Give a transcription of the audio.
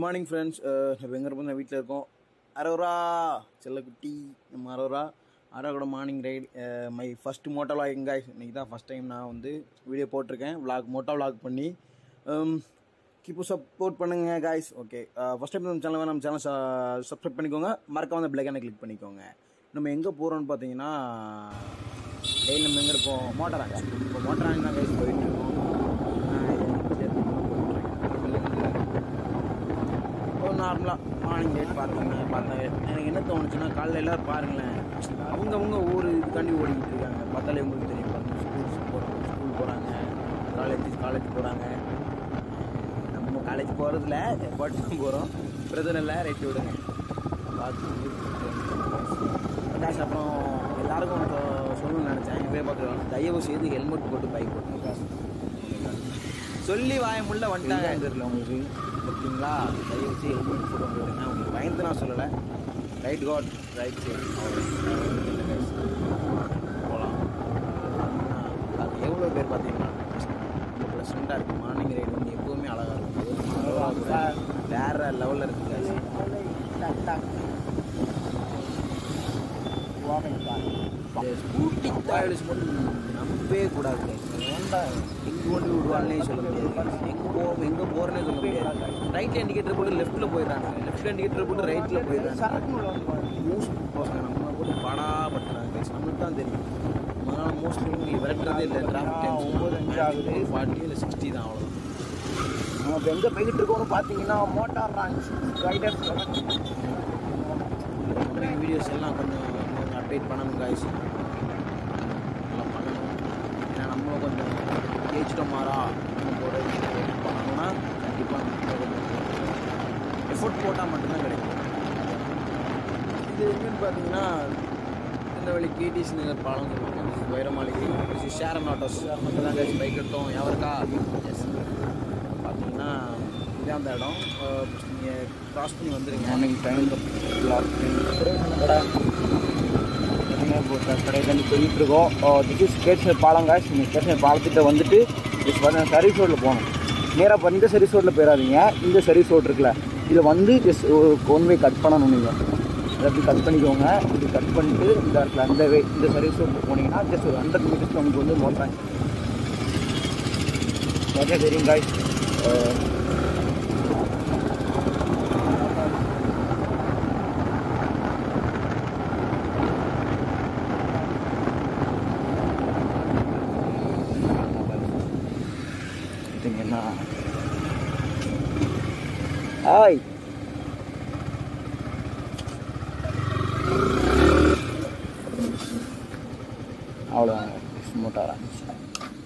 Morning friends இப்போ எங்கே இருப்போம் வீட்டில் இருக்கோம் அரோரா செல்லக்குட்டி நம்ம அரோரா அரோரோட morning ride my first moto vlog எங்க இன்னைக்கு தான் ஃபஸ்ட் டைம் நான் வந்து வீடியோ போட்டிருக்கேன் vlog மோட்டோ vlog பண்ணி கீப்பு சப்போர்ட் பண்ணுங்க காய்ஸ் ஓகே ஃபஸ்ட் டைம் நம்ம சேனல் நம்ம சேனல் சப்ஸ்கிரைப் பண்ணிக்கோங்க மறக்காம அந்த பிளேக்கான கிளிக் பண்ணிக்கோங்க நம்ம எங்கே போகிறோம்னு பார்த்தீங்கன்னா டெய்லி நம்ம எங்கே இருக்கோம் மோட்டராங்க இப்போ மோட்டராங்க தான் கைஸ் போயிட்டு இருக்கோம் ஒரு நார்மலாக மார்னிங் டேட் பார்த்துங்க பார்த்தாங்க எனக்கு என்ன தோணுச்சுன்னா காலைல எல்லோரும் பாருங்களேன் அவங்கவுங்க ஊர் இதுக்காண்டி ஓடிக்கிட்டு இருக்காங்க பார்த்தாலே உங்களுக்கு தெரியும் பாருங்க ஸ்கூல் போகிறாங்க ஸ்கூல் போகிறாங்க காலேஜ் காலேஜ் போகிறாங்க நம்ம காலேஜ் போகிறதுல பட் போகிறோம் பிரச்சனை இல்லை ரைட்டு விடுங்க பார்த்து காசு அப்புறம் எல்லாருக்கும் இப்போ சொல்லணும்னு நினச்சேன் எங்கள் பேர் பார்க்குறோம் தயவு செய்து ஹெல்மெட் போட்டு பைக் ஓட்டுங்க சொல்லி வாய முள்ள வந்துட்டாங்க தெரியல உங்களுக்கு ஓகேங்களா தயவு செய்து ஹெல்மெட் போட்டு வந்துடுங்க உங்களுக்கு பயந்து நான் சொல்லலை ரைட் காட் ரைட் சைடு போகலாம் அது எவ்வளோ பேர் பார்த்தீங்கன்னா ரொம்ப ப்ளசண்ட்டாக இருக்குது மார்னிங் ரைடு வந்து எப்போவுமே அழகாக இருக்கும் வேற லெவலில் இருக்குது ஸ்கூட்டி டாய்லெட்ஸ் மட்டும் நம்பவே கூடாது வேண்டாம் எங்கே கொண்டு விடுவாள்னே சொல்ல முடியாது எங்கே போ எங்கே போகிறேன்னே சொல்ல முடியாது ரைட்டில் இண்டிகேட்டர் போட்டு லெஃப்ட்டில் போயிடுறாங்க லெஃப்ட்டில் இண்டிகேட்டர் போட்டு ரைட்டில் போயிடுறாங்க மூஸ் பசங்க நம்ம போட்டு படா பட்டுறாங்க நம்மளுக்கு தான் தெரியும் அதனால் மோஸ்ட்லி உங்களுக்கு விரட்டுறதே இல்லை டிராஃபிக் ஒம்பது அஞ்சு ஆகுது. ஃபார்ட்டி இல்லை சிக்ஸ்டி தான் அவ்வளோதான் நம்ம இப்போ எங்கே போய்கிட்டு இருக்கோம்னு பார்த்தீங்கன்னா மோட்டார் ராங்ஸ் ரைடர்ஸ் வீடியோஸ் எல்லாம் கொஞ்சம் கொஞ்சம் அப்டேட் பண்ணணும் காய்ஸ் நல்லா பண்ணணும் ஏன்னா நம்மளும் கொஞ்சம் ஜெயிச்சிட்டோம் மாறா நம்ம போட பண்ணணும்னா கண்டிப்பாக எஃபோர்ட் போட்டால் மட்டும்தான் கிடைக்கும் இது என்னன்னு பார்த்தீங்கன்னா இந்த வழி கேடிசி நகர் பாலம் சொல்லுவாங்க வைரமாளிகை ஷேரம் ஆட்டோஸ் மட்டும் தான் காய்ச்சி பைக் எடுத்தோம் எவருக்கா எஸ் பார்த்தீங்கன்னா இதான் அந்த இடம் நீங்கள் க்ராஸ் பண்ணி வந்துடுங்க மார்னிங் டைம் கடை தண்ணி போயிட்டு இருக்கோம் this is station Palam guys நீங்கள் ஸ்டேஷன் பாலத்திட்ட வந்துட்டு ஜஸ்ட் வந்து சர்வீஸ் ரோட்டில் போகணும் நேராக இப்போ இந்த சர்வீஸ் ரோட்டில் போயிடாதீங்க இந்த சர்வீஸ் ரோட் இருக்குல்ல இதில் வந்து ஜஸ்ட் ஒன் வே கட் பண்ணணும் நீங்கள் அதை அப்படி கட் பண்ணிக்கோங்க இப்படி கட் பண்ணிட்டு இந்த இடத்துல அந்த வே இந்த சர்வீஸ் ரோட்டில் போனீங்கன்னா ஜஸ்ட் ஒரு ஹண்ட்ரட் மீட்டர்ஸ் உங்களுக்கு வந்து மோட்டாங்க நிறைய தெரியும் காய்ஸ் பார்த்தீங்கன்னா ஹாய் அவ்வளோதாங்க மோட்டார்